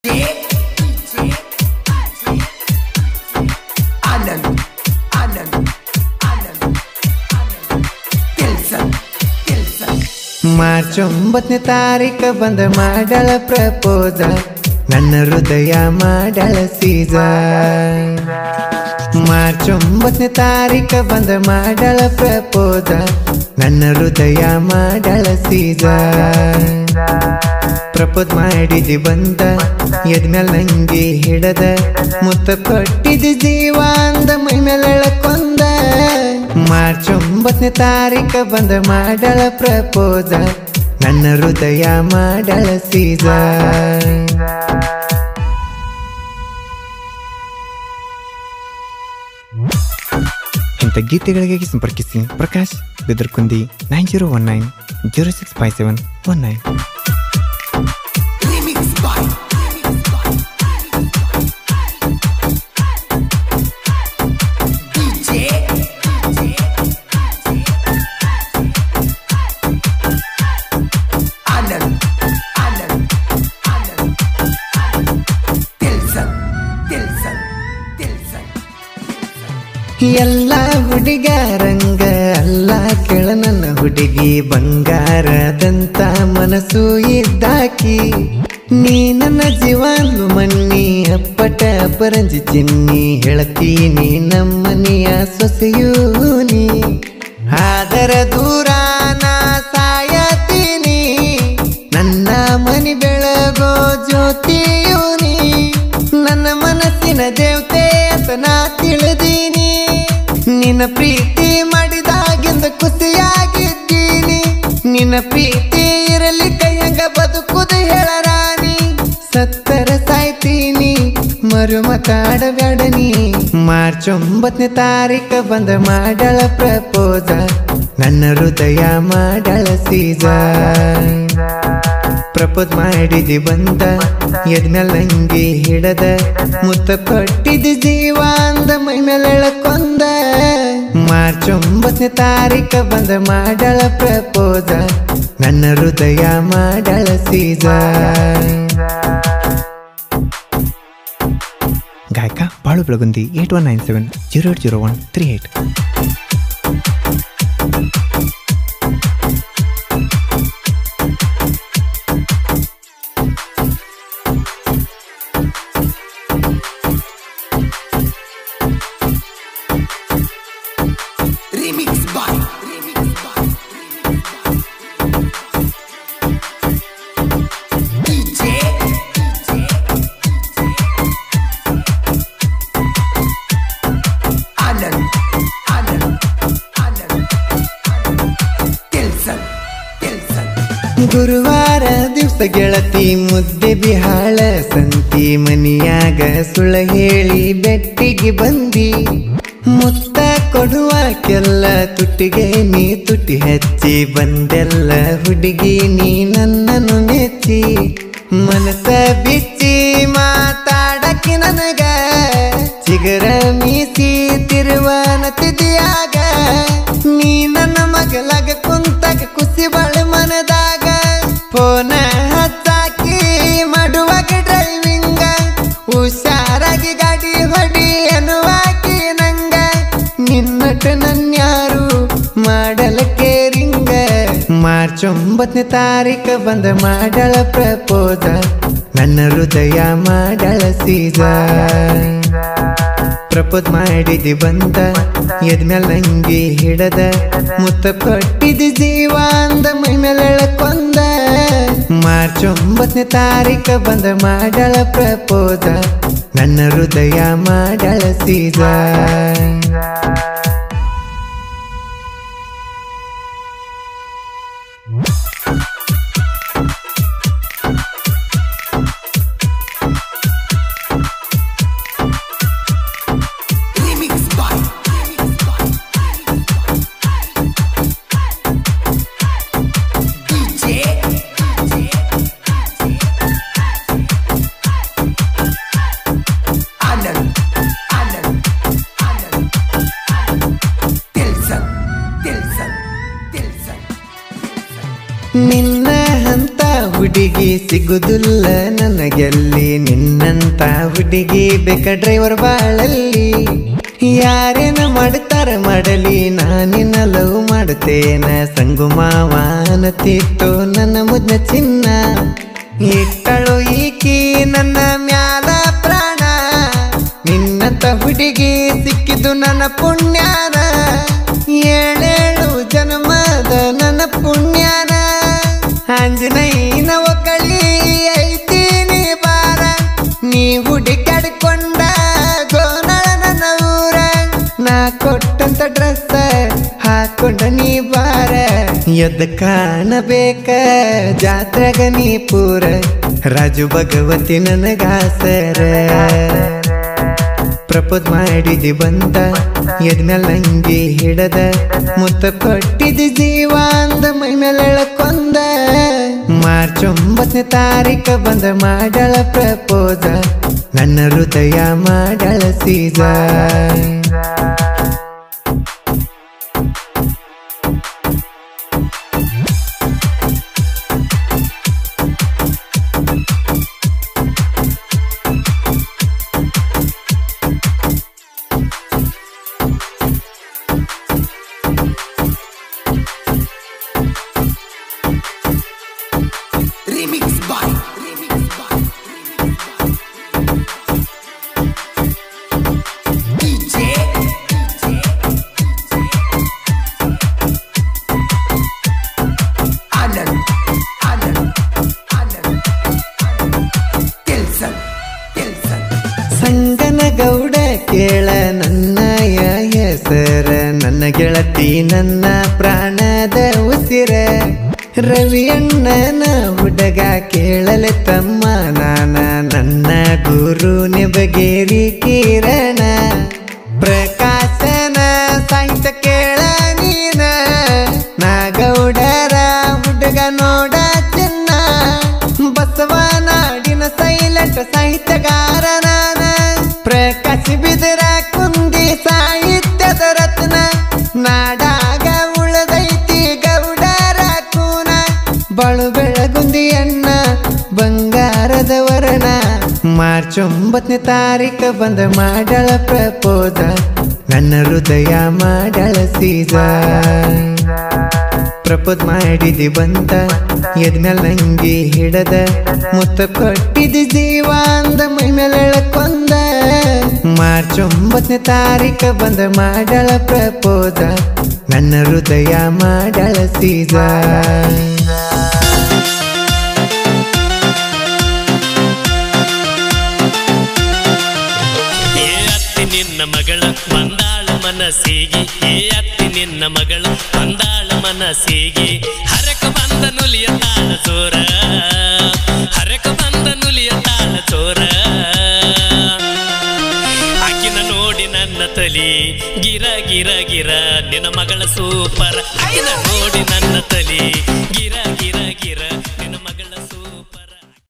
ಆನಂದ್ ಆನಂದ್ ಆನಂದ್ ಆನಂದ್ ಕೆಲ್ಸ ಕೆಲ್ಸ ಮಾರ್ಚ್ ಒಂಬತ್ತನೇ ತಾರೀಕ ಬಂದ ಮಾಡಳ ಪ್ರಪೋಸ ನನ್ನ ಹೃದಯ ಮಾಡಳ ಸೀಸ ಮಾರ್ಚ್ ಒಂಬತ್ತನೇ ತಾರೀಕ ಬಂದ ಮಾಡಳ ಪ್ರಪೋಸ ನನ್ನ ಹೃದಯ ಮಾಡಳ ಸೀಸ ಪ್ರಪೋಸ್ ಮಾಡಿದಿ ಬಂದ ಎದ್ಮೇಲೆ ನಂಗೆ ಹಿಡದ ಮುತ್ತ ಕೊಟ್ಟಿದ್ದಿ ಜೀವ ಅಂದ ಮೈ ಮೇಲೆ ಎಳಕೊಂದ ಮಾರ್ಚ್ ಒಂಬತ್ತನೇ ತಾರೀಕ ಬಂದ ಮಾಡಳ ಪ್ರಪೋಸ ನನ್ನ ಹೃದಯ ಮಾಡಳ ಸೀಸ ಇಂಥ ಗೀತೆಗಳಿಗಾಗಿ ಸಂಪರ್ಕಿಸಿ Prakash Bidarkundi nine zero one nine zero six five seven one nine remix boy DJ Anand Anand Anand ಕೆಲ್ಸ ಕೆಲ್ಸ ಕೆಲ್ಸ ಎಲ್ಲ ಹುಡುಗಾರಂಗ ಅಲ್ಲ ಕೆಳ ನನ್ನ ಹುಡುಗಿ ಬಂಗಾರದಂತ ಮನಸ್ಸು ಇದ್ದಾಕಿ ನೀ ನನ್ನ ಜೀವನು ಮನ್ನಿ ಅಪ್ಪಟ ಅಪರಂಜಿ ಚಿನ್ನಿ ಹೇಳ್ತೀನಿ ನಮ್ಮನೆಯ ಸೊಸೆಯೂ ನೀ ಆದರ ದೂರ ನಾ ಸಾಯತೀನಿ ನನ್ನ ಮನಿ ಬೆಳಗೋ ಜ್ಯೋತಿಯೂ ನೀ ನನ್ನ ಮನಸ್ಸಿನ ದೇವತೆ ಅಂತ ನಾ ತಿಳಿದೀನಿ ನಿನ್ನ ಪ್ರೀತಿ ಮಾಡಿದಾಗಿಂದ ಖುಷಿಯಾಗಿದ್ದೀನಿ ನಿನ್ನ ಪ್ರೀತಿ ಇರಲಿ ಕೈಯಂಗ ಬದುಕುದು ಹೇಳರಾನಿ ಸತ್ತರ ಸಾಯ್ತೀನಿ ಮರು ಮಾತಾಡಬೇಡನಿ ಮಾರ್ಚ್ ಒಂಬತ್ತನೇ ತಾರೀಕ ಬಂದ ಮಾಡಳ ಪ್ರಪೋಸ ನನ್ನ ಹೃದಯ ಮಾಡಳ ಸೀಸ ಪ್ರಪೋಸ್ ಮಾಡಿದಿ ಬಂದ ಎದ್ಮೇಲೆ ನಂಗೆ ಹಿಡದ ಮುತ್ತ ಕೊಟ್ಟಿದ್ದಿ ಜೀವ ಅಂದ ಮೈ ಮೇಲೆ ಎಳಕೊಂದ ಮಾರ್ಚ್ ಒಂಬತ್ತನೇ ತಾರೀಕ ಬಂದ ಮಾಡಳ ಪ್ರಪೋಸ ನನ್ನ ಹೃದಯ ಮಾಡಳ ಸೀಸ ಗಾಯಕ Balu Belagundi eight one nine seven zero eight zero one three eight remix boy remix boy DJ Anand Anand Anand ಕೆಲ್ಸ ಕೆಲ್ಸ ಗುರುವಾರ ದಿವಸ ಗೆಳತಿ ಮುದ್ದೆ ಬಿಹಾಳ ಸಂತಿ ಮನಿಯಾಗ ಸುಳ ಹೇಳಿ ಬೆಟ್ಟಿಗೆ ಬಂದಿ ಮುತ್ತ ಕೊಡುವಕ್ಕೆಲ್ಲ ತುಟ್ಟಿಗೆ ನೀ ತುಟಿ ಹಚ್ಚಿ ಬಂದೆಲ್ಲ ಹುಡುಗಿ ನೀ ನನ್ನನ್ನು ಮೆಚ್ಚಿ ಮನಸ ಬಿಚ್ಚಿ ಮಾತಾಡಕ್ಕೆ ನನಗ ಚಿಗರ ಮೀಸಿ ತಿರುವನ ತಿದಿಯಾಗ ನೀ ನನ್ನ ಮಗಳಾಗ ಕುಂತಾಗ ಖುಷಿ ಬಾಳ ಮನದಾಗ ಫೋನ ಹಚ್ಚಾಕಿ ಮಾಡುವಾಗ ಡ್ರೈವಿಂಗ ಹುಷಾರಾಗಿ ಗಾಡಿ ಹೊಡಿ ಅನ್ನುವಾಕಿ ನಂಗ ನಿನ್ನಟ ನನ್ಯಾರು ಮಾಡಲ ಕೇರಿಂಗ ಮಾರ್ಚ್ ಒಂಬತ್ತನೇ ತಾರೀಕ ಬಂದ ಮಾಡಳ ಪ್ರಪೋಸ ನನ್ನ ಹೃದಯ ಮಾಡಳ ಸೀಸ ಪ್ರಪೋಸ್ ಮಾಡಿದಿ ಬಂದ ಎದ್ಮೇಲೆ ನಂಗೆ ಹಿಡದ ಮುತ್ತ ಕೊಟ್ಟಿದಿ ಜೀವ ಅಂದ ಮೈ ಮೇಲೆ ಎಳಕೊಂದ ಮಾರ್ಚ್ ಒಂಬತ್ತನೇ ತಾರೀಕ ಬಂದ ಮಾಡಳ ಪ್ರಪೋಸ ನನ್ನ ಹೃದಯ ಮಾಡಳ ಸೀಸ remix boy DJ Anand Anand Anand ಕೆಲ್ಸ ಕೆಲ್ಸ ಕೆಲ್ಸ ನಿನ್ನ ಹಂತ ಹುಡುಗಿ ಹುಡುಗಿ ಸಿಗುದಿಲ್ಲ ನನಗೆಲ್ಲಿ ನಿನ್ನಂತ ಹುಡುಗಿ ಬೇಕ ಡ್ರೈವರ್ ಬಾಳಲ್ಲಿ ಯಾರೇನ ಮಾಡ್ತಾರ ಮಾಡಲಿ ನಾನಿನ ಲವ್ ಮಾಡ್ತೇನ ಸಂಗು ಮಾವಾನತಿತ್ತು ನನ್ನ ಮುದ್ನ ಚಿನ್ನ ಇಟ್ಟಳು ಈಕಿ ನನ್ನ ಮ್ಯಾಲ ಪ್ರಾಣ ನಿನ್ನಂತ ಹುಡುಗಿ ಸಿಕ್ಕಿದ್ದು ನನ್ನ ಪುಣ್ಯಾನ ಏಳೇಳು ಜನ್ಮದ ನನ್ನ ಪುಣ್ಯಾನ ಆಂಜನೇಯನ ಒಕ್ಕಳಿ ಐತೀನಿ ಬಾರ ನೀ ಹುಡುಕಾಡಿಕೊಂಡ ಗೋನಳ ನನ್ನ ಊರ ನಾ ಕೊಟ್ಟಂತ ಡ್ರೆಸ್ ಹಾಕೊಂಡ ನೀ ಬಾರ ಎದ್ದ ಕಾಣಬೇಕ ಜಾತ್ರೆಗ ನೀ ಪೂರ ರಾಜು ಭಗವತಿ ನನಗಾಸರ ಪ್ರಪೋಸ್ ಮಾಡಿದಿ ಬಂದ ಎದ್ಮೇಲೆ ನಂಗಿ ಹಿಡದ ಮುತ್ತ ಕೊಟ್ಟಿದಿ ಜೀವ ಅಂದ ಮೈ ಮೇಲೆ ಎಳಕೊಂದ ಮಾರ್ಚ್ ಒಂಬತ್ತನೇ ತಾರೀಕ ಬಂದ ಮಾಡಳ ಪ್ರಪೋಸ ನನ್ನ ಹೃದಯ ಮಾಡಳ ಸೀಜ Remix by Remix by DJ Anand Anand Anand Tilson Tilson ಸಂಗನ Gowda ಕೇಳ ನನ್ನ ಹೆಸರ ನನ್ನ ಗೆಳತಿ ನನ್ನ ಪ್ರಾಣದ ಉಸಿರ ರವಿಯಣ್ಣನ ಹುಡುಗ ಕೇಳಲೆ ತಮ್ಮ ನಾನ ನನ್ನ ಗುರು ನಿಬಗೇರಿ ಕಿರಣ ಪ್ರಕಾಶನ ಸಾಹಿತ್ಯ ಕೇಳ ನೀನ ನಾಗೌಡರ ಹುಡುಗ ನೋಡ ಚಿನ್ನ ಬಸವನಾಡಿನ ಸೈಲೆಂಟ್ ಸಾಹಿತ್ಯಗಾರ ನಾನ ಪ್ರಕಾಶ್ ಬಿದರ ಕುಂದಿ ಸಾಹಿತ್ಯದ ರತ್ನ ನಾಡಾಗ ಉಳದೈತಿ ಗೌಡರ ಕೂನ ಬಳು ಬೆಳಗುಂದಿಯನ್ನ ಬಂಗಾರದ ವರ್ಣ ಮಾರ್ಚ್ ಒಂಬತ್ತನೇ ತಾರೀಕ ಬಂದ ಮಾಡಳ ಪ್ರಪೋಸ ನನ್ನ ಹೃದಯ ಮಾಡಳ ಸೀಜ ಪ್ರಪೋಸ್ ಮಾಡಿದಿ ಬಂದ ಎದ್ಮೇಲೆ ನಂಗಿ ಹಿಡದ ಮುತ್ತ ಕೊಟ್ಟಿದಿ ಜೀವ ಅಂದ ಮೈ ಮೇಲೆ ಎಳಕೊಂದ ಮಾರ್ಚ್ ಒಂಬತ್ತನೇ ತಾರೀಕ ಬಂದ ಮಾಡಳ ಪ್ರಪೋಸ ನನ್ನ ಹೃದಯ ಮಾಡಳ ಸೀಜ ಏ ಅತ್ತಿ ನಿನ್ನ ಮಗಳ ಬಂದಾಳ ಮನಸ್ಸಿಗೆ ಏ ಅತ್ತಿ ನಿನ್ನ ಮಗಳ ಬಂದಾಳ ಮನಸ್ಸಿಗೆ ಹರಕ ಬಂದ ನುಲಿಯ ತಾಳ ಚೋರ ಹರಕ ಬಂದ ನುಲಿಯ ತಾಳ ಚೋರ ಆಕಿನ ನೋಡಿ ನನ್ನ ತಲಿ ಗಿರ ಗಿರ ಗಿರ ನಿನ್ನ ಮಗಳ ಸೂಪರ್ ಆಕಿನ ನೋಡಿ ನನ್ನ ತಲಿ ಗಿರ ಗಿರ ಗಿರ